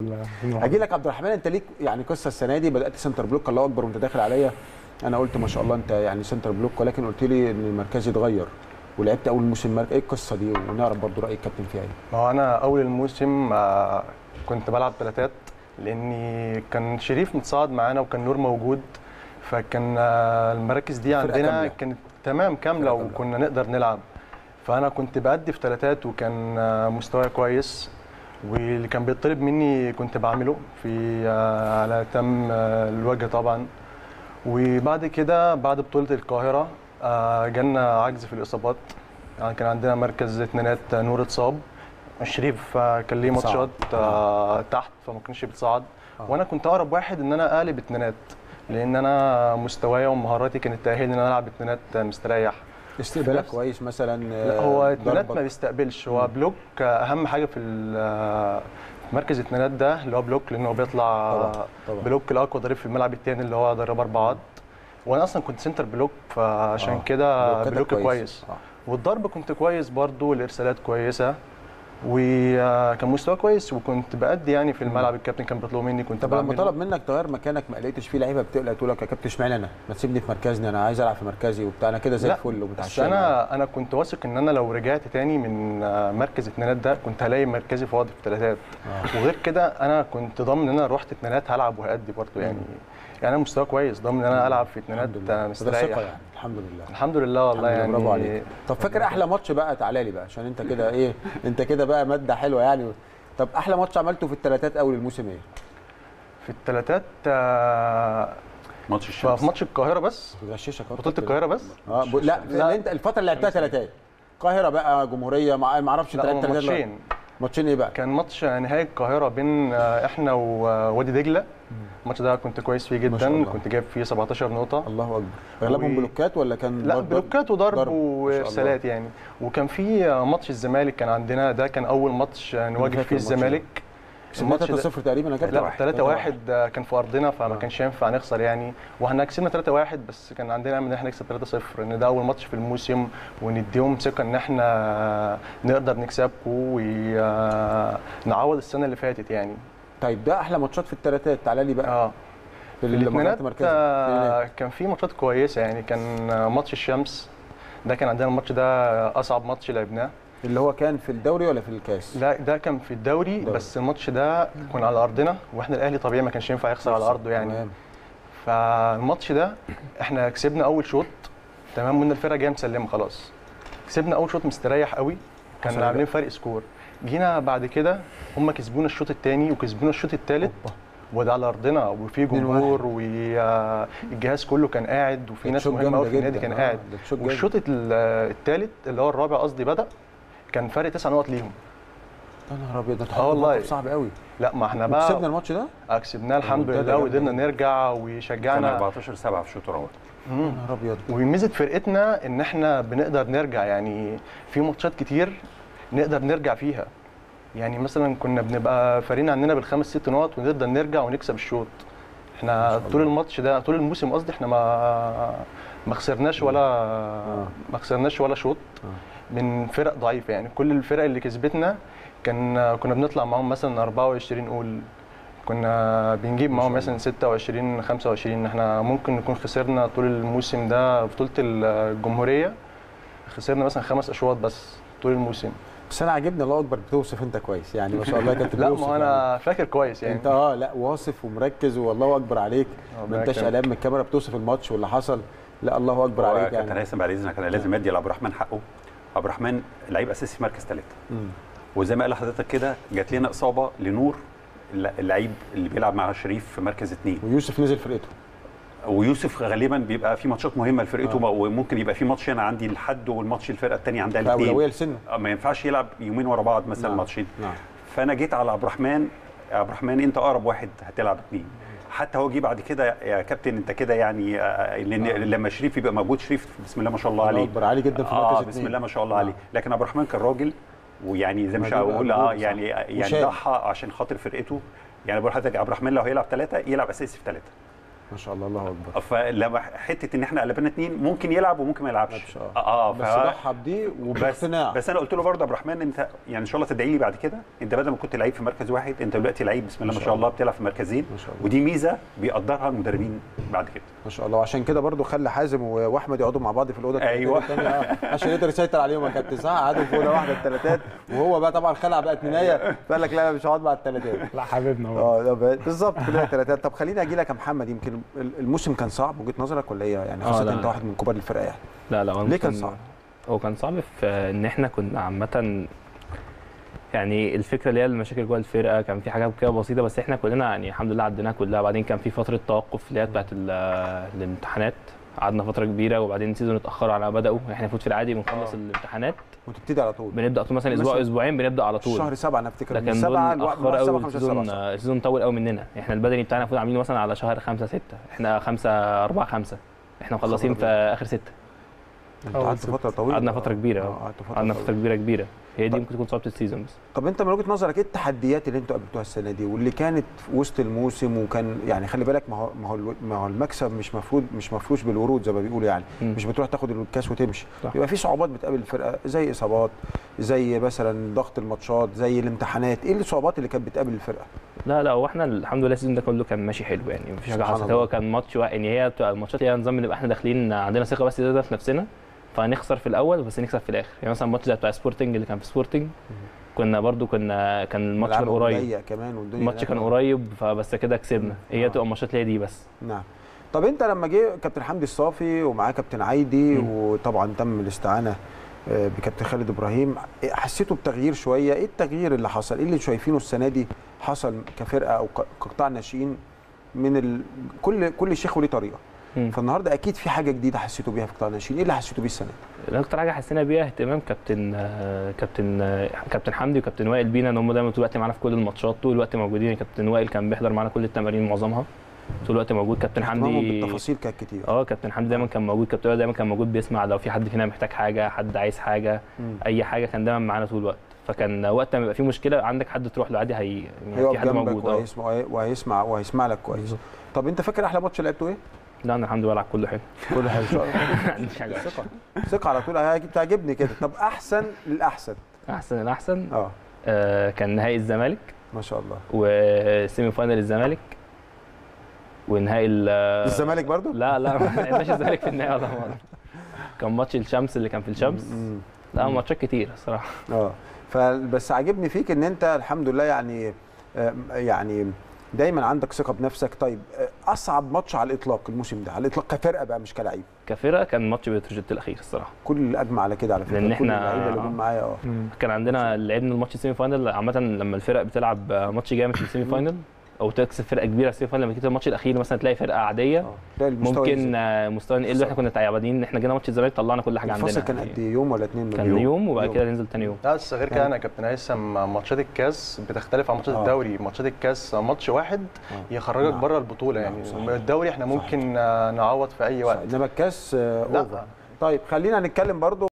هجي لك عبد الرحمن انت ليك يعني قصه السنه دي بدات سنتر بلوك الله اكبر وانت داخل عليا انا قلت ما شاء الله انت يعني سنتر بلوك ولكن قلت لي ان المركز اتغير ولعبت اول موسم مركز ايه القصه دي ونعرف برضو راي الكابتن فيها ايه ما هو انا اول الموسم آه، كنت بلعب ثلاثات لاني كان شريف متصاعد معانا وكان نور موجود فكان آه، المراكز دي فرقة عندنا كاملة. كانت تمام كامله فرقة كاملة. وكنا نقدر نلعب فانا كنت بأدي في ثلاثات وكان آه، مستواي كويس واللي كان بيطلب مني كنت بعمله في آه، على تم آه، الوجه طبعا وبعد كده بعد بطولة القاهرة آه، جالنا عجز في الإصابات يعني كان عندنا مركز اتنينات آه، نور اتصاب شريف آه، كان ليه صعد. ماتشات آه، تحت فما كانش بيتصعد آه. وانا كنت اقرب واحد ان انا اقلب اتنينات لان انا مستوايا ومهاراتي كانت تاهلني ان انا العب اتنينات آه، مستريح استقبالك نفس- كويس مثلا لا هو آه، اتنينات ضربك. ما بيستقبلش هو بلوك آه، اهم حاجه في ال- آه، في مركز اتنينات ده اللي هو بلوك لانه هو بيطلع طبعا آه، طبعا بلوك الاقوى ضريب في الملعب الثاني اللي هو ضرب اربعات وانا اصلا كنت سنتر بلوك فعشان آه. كده بلوكاتك بلوك كويس آه. والضرب كنت كويس برضو والارسالات كويسه وكان مستوى كويس وكنت بأدي يعني في الملعب الكابتن كان بيطلب مني كنت طب لما بعمله. طلب منك تغير مكانك ما لقيتش فيه لعيبه بتقلق تقول لك يا كابتن اشمعنى انا ما تسيبني في مركزي انا عايز العب في مركزي وبتاع انا كده زي لا، الفل بس ومتعشى انا انا كنت واثق ان انا لو رجعت تاني من آه، مركز اتنينات ده كنت هلاقي مركزي فاضي في ثلاثات آه. وغير كده انا كنت ضامن ان انا رحت اتنينات هلعب وهأدي برضو يعني يعني انا مستوى كويس ضامن ان انا العب في اتنينات الحمد لله آه، فده مستريح ثقه يعني الحمد لله الحمد لله والله الحمد يعني لله، برافو عليك طب فاكر احلى ماتش بقى تعالى لي بقى عشان انت كده ايه انت كده بقى ماده حلوه يعني طب احلى ماتش عملته في الثلاثات اول الموسم ايه في الثلاثات آه، ماتش في الشمس ماتش القاهره بس بغششك أهو. بطوله القاهره بس اه ب... لا, لا انت الفتره اللي لعبتها ثلاثات القاهره بقى جمهوريه ما ما اعرفش انت لا لعبت هما ثلاثات ولا- ماتشين ماتشين ايه بقى كان ماتش نهائي القاهره بين آه، احنا ووادي دجله الماتش ده كنت كويس فيه ما شاء جدا الله. كنت جايب فيه 17 نقطه الله اكبر اغلبهم و- بلوكات ولا كان لا ضرب- بلوكات وضرب ضرب. ما شاء الله. وارسالات يعني وكان في آه، ماتش الزمالك كان عندنا ده كان اول ماتش آه، نواجه فاكر فيه الماتش ده. الزمالك كسبنا الماتش ده- 3-0 تقريبا يا كابتن لا 3 1 كان في ارضنا فما آه. كانش ينفع نخسر يعني واحنا كسبنا 3 1 بس كان عندنا امل ان احنا نكسب 3 0 ان ده اول ماتش في الموسم ونديهم ثقه ان احنا نقدر نكسبكم ونعوض السنه اللي فاتت يعني طيب ده احلى ماتشات في الثلاثات تعالى لي بقى اه في في اللي الاثنينات مركز مركزي آه، كان في ماتشات كويسه يعني كان آه، ماتش الشمس ده كان عندنا الماتش ده اصعب ماتش لعبناه اللي هو كان في الدوري ولا في الكاس لا ده كان في الدوري دوري. بس الماتش ده كنا على ارضنا واحنا الاهلي طبيعي ما كانش ينفع يخسر على ارضه يعني تمام. فالماتش ده احنا كسبنا اول شوط تمام وان الفرقه جايه مسلمه خلاص كسبنا اول شوط مستريح قوي حصل كان إيه عاملين فرق سكور جينا بعد كده هم كسبونا الشوط الثاني وكسبونا الشوط الثالث أوبا. وده على ارضنا وفي اتنين جمهور والجهاز كله كان قاعد وفي ده ناس تشوت مهمه جامدة قوي في النادي جدا. كان آه، قاعد ده تشوت جامد. والشوط الثالث اللي هو الرابع قصدي بدا كان فرق تسع نقط ليهم يا نهار ابيض ده آه والله. موقف صعب قوي لا ما احنا كسبنا بقى الماتش ده آه، كسبناه الحمد المنتدى لله جامد وقدرنا جدا. نرجع كان ويشجعنا 14 7 في الشوط الاول يا نهار ابيض وميزه فرقتنا ان احنا بنقدر نرجع يعني في ماتشات كتير نقدر نرجع فيها يعني مثلا كنا بنبقى فارقين عننا بالخمس ست نقط ونقدر نرجع ونكسب الشوط احنا طول الماتش ده طول الموسم قصدي احنا ما ما خسرناش ولا ما خسرناش ولا شوط من فرق ضعيفه يعني كل الفرق اللي كسبتنا كان كنا بنطلع معاهم مثلا 24 قول كنا بنجيب معاهم مثلا 26 25 احنا ممكن نكون خسرنا طول الموسم ده بطوله الجمهوريه خسرنا مثلا خمس اشواط بس طول الموسم بس انا عاجبني الله اكبر بتوصف انت كويس يعني ما شاء الله كابتن لا بتوصف ما انا فاكر كويس يعني. يعني انت اه لا واصف ومركز والله اكبر عليك ما ربنا انتش يكرمك. قلقان من الكاميرا بتوصف الماتش واللي حصل لا الله اكبر هو عليك كابتن يعني هيثم بعد اذنك انا لازم ادي لعبد الرحمن حقه عبد الرحمن لعيب اساسي في مركز ثلاثه مم. وزي ما قال لحضرتك كده جات لنا اصابه لنور الل- اللعيب اللي بيلعب مع شريف في مركز اثنين ويوسف نزل فرقته ويوسف غالبا بيبقى في ماتشات مهمه لفرقته آه. وممكن يبقى في ماتش انا عندي الحد والماتش الفرقه الثانيه عندها فاولويه الاثنين لسنه ما ينفعش يلعب يومين ورا بعض مثلا نعم. ماتشين نعم فانا جيت على عبد الرحمن يا عبد الرحمن انت اقرب واحد هتلعب اثنين حتى هو جه بعد كده يا كابتن انت كده يعني آه، لان آه. لما شريف يبقى موجود شريف بسم الله ما شاء الله الله عليه اكبر عالي جدا في اه مركز بسم اتنين. الله ما شاء الله نعم. عليه لكن عبد الرحمن كان راجل ويعني زي ما مش دي بقى هقول اه مجهود، صح. يعني يعني وشاب. ضحى عشان خاطر فرقته يعني بقول لحضرتك عبد الرحمن لو هيلعب ثلاثه يلعب اساسي في ثلاثه ما شاء الله الله اكبر فلما حته ان احنا قلبنا اتنين ممكن يلعب وممكن ما يلعبش يلعبش، آه. اه بس فهو- ضحى بدي بس وباقتناع بس انا قلت له برضه يا عبد الرحمن انت يعني ان شاء الله تدعي لي بعد كده انت بدل ما كنت لعيب في مركز واحد انت دلوقتي لعيب بسم الله ما شاء الله بتلعب في مركزين ما شاء الله. ودي ميزه بيقدرها المدربين بعد كده ما شاء الله وعشان كده برضو خلى حازم و- واحمد يقعدوا مع بعض في الاوضه أيوة. التانية آه، عشان يقدر يسيطر عليهم يا كابتن صح قعدوا في اوضه واحده الثلاثات وهو بقى طبعا خلع بقى اتنينيه فقال لك لا انا مش هقعد مع الثلاثات لا حبيبنا برضه. اه ده بقى- بالظبط كلنا ثلاثات طب خليني اجي لك يا محمد يمكن الموسم كان صعب وجهه نظرك ولا ايه يعني آه، خاصه لا، انت لا. واحد من كبار الفرقه يعني لا لا هو ليه كان ممكن- صعب؟ هو كان صعب في ان احنا كنا عامه يعني الفكره اللي هي المشاكل جوه الفرقه كان في حاجات كده بسيطه بس احنا كلنا يعني الحمد لله عديناها كلها بعدين كان في فتره توقف اللي هي بتاعت ال- الامتحانات قعدنا فتره كبيره وبعدين السيزون اتاخر على ما بداوا احنا المفروض في العادي بنخلص آه. الامتحانات وتبتدي على طول بنبدا طول مثلا اسبوع مثلا اسبوعين بنبدا على طول شهر سبعه انا افتكر من لكن دول سبعه الوقت اتاخر من قوي سبعه خمسه السيزون سبعه صح. السيزون طول قوي مننا احنا البدني بتاعنا المفروض عاملينه مثلا على شهر خمسة ستة احنا خمسة أربعة خمسة احنا مخلصين في أبيض. آخر ستة انت أول قعدت ست. فتره طويله قعدنا فترة كبيرة اه قعدت فتره قعدنا طويلة. فترة كبيرة كبيرة هي طب- دي ممكن تكون صعوبة السيزون بس طب انت من وجهه نظرك ايه التحديات اللي انتوا قابلتوها السنه دي واللي كانت في وسط الموسم وكان يعني خلي بالك ما هو ما هو الو- ما هو المكسب مش مفروض مش مفروش بالورود زي ما بيقولوا يعني مم. مش بتروح تاخد الكاس وتمشي صح. يبقى في صعوبات بتقابل الفرقه زي اصابات زي مثلا ضغط الماتشات زي الامتحانات ايه الصعوبات اللي كانت بتقابل الفرقه لا لا هو احنا الحمد لله السيزون ده كله كان ماشي حلو يعني مفيش حاجة سبحان حصلت الله. هو كان ماتش واحد يعني هي بتبقى الماتشات اللي هي نظام بنبقى احنا داخلين عندنا ثقة بس زيادة في نفسنا فهنخسر في الأول بس نكسب في الآخر يعني مثلا الماتش زي بتاع سبورتنج اللي كان في سبورتنج كنا برضو كنا كان الماتش كان ملعبهم قريب ضيق كمان والدنيا الماتش هناك كان اه. قريب فبس كده كسبنا هي آه. تبقى الماتشات اللي هي دي بس نعم طب انت لما جه كابتن حمدي الصافي ومعاه كابتن عايدي مم. وطبعا تم الاستعانه آه، بكابتن خالد ابراهيم إيه- حسيتوا بتغيير شويه ايه التغيير اللي حصل ايه اللي شايفينه السنه دي حصل كفرقه او ك- كقطاع ناشئين من ال... كل كل شيخ وليه طريقه مم. فالنهارده اكيد في حاجه جديده حسيتوا بيها في قطاع الناشئين ايه اللي حسيتوا بيه السنه دي اكتر حاجه حسينا بيها اهتمام كابتن آه، كابتن آه، كابتن حمدي وكابتن وائل بينا ان هم دايما طول الوقت معانا في كل الماتشات طول الوقت موجودين كابتن وائل كان بيحضر معانا كل التمارين معظمها طول الوقت موجود كابتن اهتمامهم حمدي بالتفاصيل كانت كتير اه كابتن حمدي دايما كان موجود كابتن وائل دايما كان موجود بيسمع لو في حد فينا محتاج حاجه حد عايز حاجه مم. اي حاجه كان دايما معانا طول الوقت فكان وقت ما يبقى في مشكله عندك حد تروح له عادي هي يعني هيقف في حد جنبك موجود اه وهيسمع وهيسمع وهيسمع لك كويس بالظبط. طب انت فاكر احلى ماتش لعبته ايه؟ لا انا الحمد لله بلعب كله حلو كل حاجه ان شاء الله ما عنديش حاجه ثقه ثقه على طول هيجي- بتعجبني كده طب احسن للاحسن احسن الاحسن اه آه كان نهائي الزمالك ما شاء الله وسيمي فاينل الزمالك ونهائي ال- الزمالك برضو لا لا ما لعبناش الزمالك في النهائي ولا مره كان ماتش الشمس اللي كان في الشمس مم. لا ماتشات كتير الصراحه اه فبس عاجبني فيك ان انت الحمد لله يعني آه، يعني دايما عندك ثقه بنفسك طيب آه، اصعب ماتش على الاطلاق الموسم ده على الاطلاق كفرقه بقى مش كلاعب كفرقه كان ماتش بتروجيت الاخير الصراحه كل اجمع على كده على فكره لأن كل إحنا- اللعيبه اللي جم معايا اه كان عندنا لعبنا الماتش السيمي فاينل عامه لما الفرق بتلعب ماتش جامد في السيمي فاينل او تكسب فرقه كبيره في السيمي فاينل لما تيجي الماتش الاخير مثلا تلاقي فرقه عاديه اه تلاقي المستوى ممكن ينزل. آه، مستوى نقل احنا كنا تعبانين ان احنا جينا ماتش الزمالك طلعنا كل حاجه عندنا الفصل كان يعني قد ايه يوم ولا اتنين من كان يوم وبعد كده ننزل تاني يوم لا بس غير كده انا كابتن هيثم ماتشات الكاس بتختلف عن ماتشات آه. الدوري ماتشات الكاس ماتش واحد آه. يخرجك نعم. بره البطوله نعم، يعني صحيح. الدوري احنا ممكن آه، نعوض في اي وقت انما الكاس آه، لا. اوفر طيب خلينا نتكلم برضو